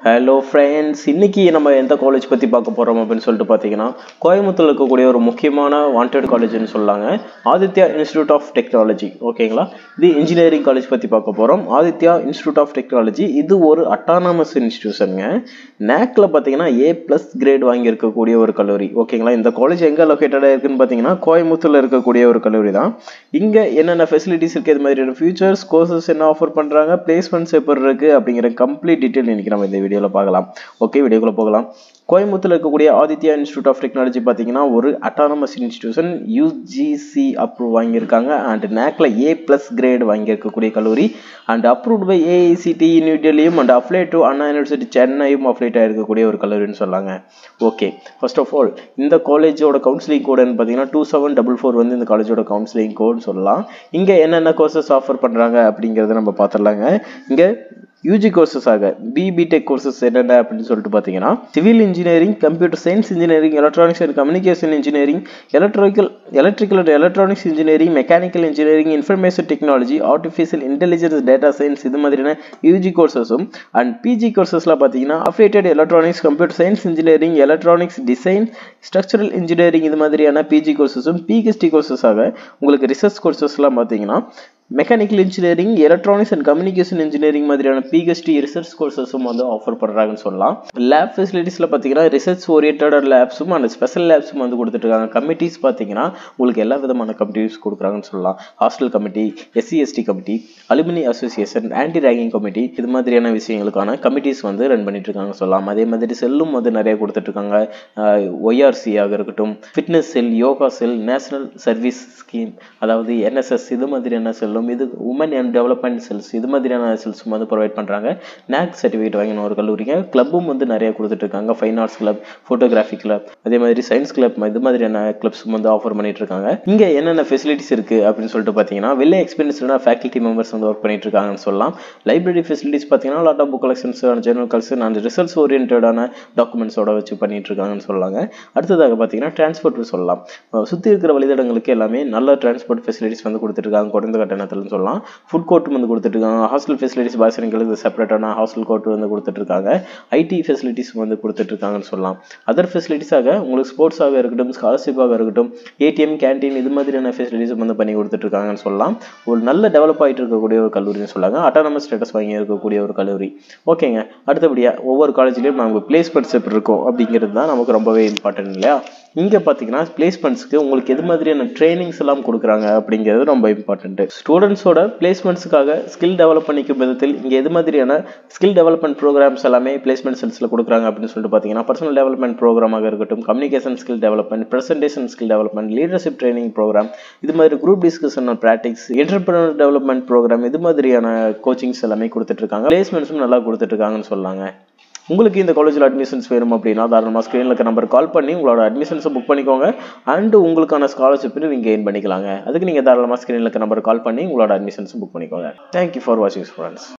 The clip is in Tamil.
ஹலோ ஃப்ரெண்ட்ஸ் இன்னைக்கு நம்ம எந்த காலேஜ் பற்றி பார்க்க போகிறோம் அப்படின்னு சொல்லிட்டு பார்த்தீங்கன்னா கோயம்புத்தூர்ல இருக்கக்கூடிய ஒரு முக்கியமான வாண்டட் காலேஜ்னு சொல்லாங்க ஆதித்யா இன்ஸ்டியூட் ஆஃப் டெக்னாலஜி ஓகேங்களா இது இன்ஜினியரிங் காலேஜ் பற்றி பார்க்க போகிறோம் ஆதித்யா இன்ஸ்டியூட் ஆஃப் டெக்னாலஜி இது ஒரு அட்டானமஸ் இன்ஸ்டியூஷனுங்க நேக்கில் பார்த்தீங்கன்னா ஏ ப்ளஸ் கிரேட் வாங்கியிருக்கக்கூடிய ஒரு கல்லூரி ஓகேங்களா இந்த காலேஜ் எங்கே லொக்கேட்டடாக இருக்குன்னு பார்த்தீங்கன்னா கோயம்புத்தூர்ல இருக்கக்கூடிய ஒரு கல்லூரி தான் இங்கே என்னென்ன ஃபெசிலிட்டிஸ் இருக்குது இது மாதிரியான ஃபியூச்சர்ஸ் கோர்சஸ் என்ன ஆஃபர் பண்ணுறாங்க பிளேஸ்மெண்ட்ஸ் எப்படி இருக்குது அப்படிங்கிற கம்ப்ளீட் டீட்டெயில் இன்னைக்கு நம்ம இந்த வீடியோவில் பார்க்கலாம் ஓகே வீடியோக்குள்ளே போகலாம் கோயம்புத்தூர்ல இருக்கக்கூடிய ஆதித்யா இன்ஸ்டியூட் ஆஃப் டெக்னாலஜி பார்த்தீங்கன்னா ஒரு அட்டானமஸ் இன்ஸ்டியூஷன் யூஜிசி அப்ரூவ் வாங்கியிருக்காங்க அண்ட் நேக்ல ஏ ப்ளஸ் கிரேட் வாங்கியிருக்கக்கூடிய கல்லூரி and approved by AICTE new டெல்லியும் and apply to Anna university சென்னையும் அப்ளைட் ஆயிருக்கக்கூடிய ஒரு கல்லூரின்னு சொல்லாங்க ஓகே ஃபர்ஸ்ட் ஆஃப் ஆல் இந்த காலேஜோட கவுன்சிலிங் கோடுன்னு பார்த்தீங்கன்னா டூ செவன் டபுள் ஃபோர் வந்து இந்த காலேஜோட கவுன்சிலிங் கோடுன்னு சொல்லலாம் இங்கே என்னென்ன கோர்சஸ் ஆஃபர் பண்ணுறாங்க அப்படிங்கிறத நம்ம பார்த்துடலாங்க இங்கே யூஜி கோர்சஸ் ஆக பிபிடெக் கோர்சஸ் என்னென்ன அப்படின்னு சொல்லிட்டு பார்த்தீங்கன்னா civil engineering computer science engineering electronics and communication engineering electrical electrical and electronics engineering mechanical engineering information technology artificial intelligence data science இது மாதிரியான யூஜி கோர்சஸும் அண்ட் பிஜி கோர்சஸ்லாம் பார்த்தீங்கன்னா affiliated electronics computer science engineering electronics design structural engineering இது மாதிரியான பிஜி கோர்சஸும் பிஹெச்டி கோர்சஸாக உங்களுக்கு ரிசர்ச் கோர்சஸ்லாம் பார்த்தீங்கன்னா mechanical engineering electronics and communication engineering மாதிரியான பிஹெச்டி ரிசர்ச் கோர்சஸும் வந்து ஆஃபர் பண்ணுறாங்கன்னு சொல்லலாம் லேப் ஃபெசிலிட்டிஸில் பார்த்தீங்கன்னா ரிசர்ச் ஓரியன்ட் லேப்ஸும் அண்ட் ஸ்பெஷல் லேப்ஸும் வந்து கொடுத்துட்ருக்காங்க கமிட்டிஸ் பார்த்தீங்கன்னா உங்களுக்கு எல்லா விதமான கமிட்டிஸ் கொடுக்குறாங்கன்னு சொல்லலாம் hostel committee SC ST committee alumni association anti ரேங்கிங் கமிட்டி இது மாதிரியான விஷயங்களுக்கான கமிட்டிஸ் வந்து ரன் பண்ணிட்டு இருக்காங்க சொல்லலாம் அதே மாதிரி செல்லும் வந்து நிறைய கொடுத்துட்ருக்காங்க ஒய்ஆர்சி ஆக இருக்கட்டும் fitness cell yoga cell national service scheme அதாவது என்எஸ்எஸ் இது மாதிரியான செல்லும் இது உமன் அண்ட் டெவலப்மெண்ட் செல்ஸ் இது மாதிரியான செல்ஸும் வந்து ப்ரொவைட் பண்ணுறாங்க நேக் சர்டிஃபிகேட் வாங்கின ஒரு கல்லூரிங்க கிளப்பும் வந்து நிறைய கொடுத்துட்டு இருக்காங்க fine arts club photography club அதே மாதிரி சயின்ஸ் கிளப் இது மாதிரியான கிளப்ஸும் வந்து ஆஃபர் பண்ணிட்டு இருக்காங்க இங்கே என்னென்ன ஃபெசிலிட்டிஸ் இருக்கு அப்படின்னு சொல்லிட்டு பார்த்தீங்கன்னா வெளில எக்ஸ்பீரியன்ஸ்டான ஃபேக்கல்ட்டி மெம்பர்ஸ் வந்து ஒர்க் பண்ணிட்டு இருக்காங்கன்னு சொல்லலாம் லைப்ரரி ஃபெசிலிட்டிஸ் பார்த்தீங்கன்னா lot of book collections and journal collection and research ஓரியன்டான டாக்குமெண்ட்ஸோட வச்சு பண்ணிட்டு இருக்காங்கன்னு சொல்லாங்க அடுத்ததாக பார்த்தீங்கன்னா டிரான்ஸ்போர்ட் சொல்லலாம் சுற்றி இருக்கிற வழித்தடங்களுக்கு எல்லாமே நல்ல டிரான்ஸ்போர்ட் ஃபெசிலிட்டிஸ் வந்து கொடுத்துருக்காங்க குறைந்த கட்டணத்தில்னு சொல்லலாம் ஃபுட் கோர்ட்டும் வந்து கொடுத்துட்ருக்காங்க ஹாஸ்டல் ஃபெசிலிட்டிஸ் பாய்ஸர்களுக்கு செப்பரேட்டான ஹாஸ்டல் கோர்ட் வந்து கொடுத்துட்ருக்காங்க ஐடி ஃபெசிலிட்டிஸ் வந்து கொடுத்துட்ருக்காங்கன்னு சொல்லலாம் அதர் ஃபெசிலிட்டிஸாக உங்களுக்கு ஸ்போர்ட்ஸாக இருக்கட்டும் ஸ்காலர்ஷிப்பாக இருக்கட்டும் ஏடிஎம் கேன்டீன் இது மாதிரியான ஃபெசிலிட்டிஸ் வந்து பண்ணி கொடுத்துட்ருக்காங்கன்னு சொல்லலாம் ஒரு நல்ல டெவலப் ஆகிட்டு இருக்கக்கூடிய ஒரு கல்லூரின்னு சொல்லாங்க அட்டானமஸ் ஸ்டேட்டஸ் வாங்கி இருக்கக்கூடிய ஒரு கல்லூரி ஓகேங்க அடுத்தபடியாக ஒவ்வொரு காலேஜ்லேயும் நமக்கு பிளேஸ்மெண்ட்ஸ் எப்படி இருக்கும் அப்படிங்கிறது தான் நமக்கு ரொம்பவே இம்பார்ட்டன்ட் இல்லையா இங்கே பார்த்தீங்கன்னா பிளேஸ்மெண்ட்ஸ்க்கு உங்களுக்கு எது மாதிரியான ட்ரைனிங்ஸ் எல்லாம் கொடுக்குறாங்க அப்படிங்கிறது ரொம்ப இம்பார்ட்டன்ட்டு ஸ்டூடெண்ட்ஸோட பிளேஸ்மெண்ட்ஸுக்காக ஸ்கில் டெவலப் பண்ணிக்கும் விதத்தில் இங்கே எது மாதிரியான ஸ்கில் டெவலப்மெண்ட் ப்ரோக்ராம்ஸ் எல்லாமே பிளேஸ்மெண்ட் செல்ஸில் கொடுக்குறாங்க அப்படின்னு சொல்லிட்டு பார்த்தீங்கன்னா பர்சனல் டெவலப்மெண்ட் ப்ரோக்ராமாக இருக்கட்டும் communication skill development presentation skill development leadership training programme இது மாதிரி group discussion practice entrepreneur development programme இது மாதிரியான கோச்சிங்ஸ் எல்லாமே கொடுத்துட்டு இருக்காங்க பிளேஸ்மெண்ட்ஸும் நல்லா கொடுத்துட்டு இருக்காங்கன்னு சொல்லாங்க உங்களுக்கு இந்த காலேஜில் அட்மிஷன்ஸ் வேணும் அப்படின்னா தாராளமாக ஸ்க்ரீனில் இருக்க நம்பர் கால் பண்ணி உங்களோட அட்மிஷன்ஸை புக் பண்ணிக்கோங்க அண்ட் உங்களுக்கான ஸ்காலர்ஷிப் நீங்கள் கெயின் பண்ணிக்கலாங்க அதுக்கு நீங்கள் தாராளமாக ஸ்க்ரீனில் இருக்க நம்பர் கால் பண்ணி உங்களோட அட்மிஷன்ஸும் புக் பண்ணிக்கோங்க தேங்க்யூ ஃபார் வாட்சிங் ஃப்ரெண்ட்ஸ்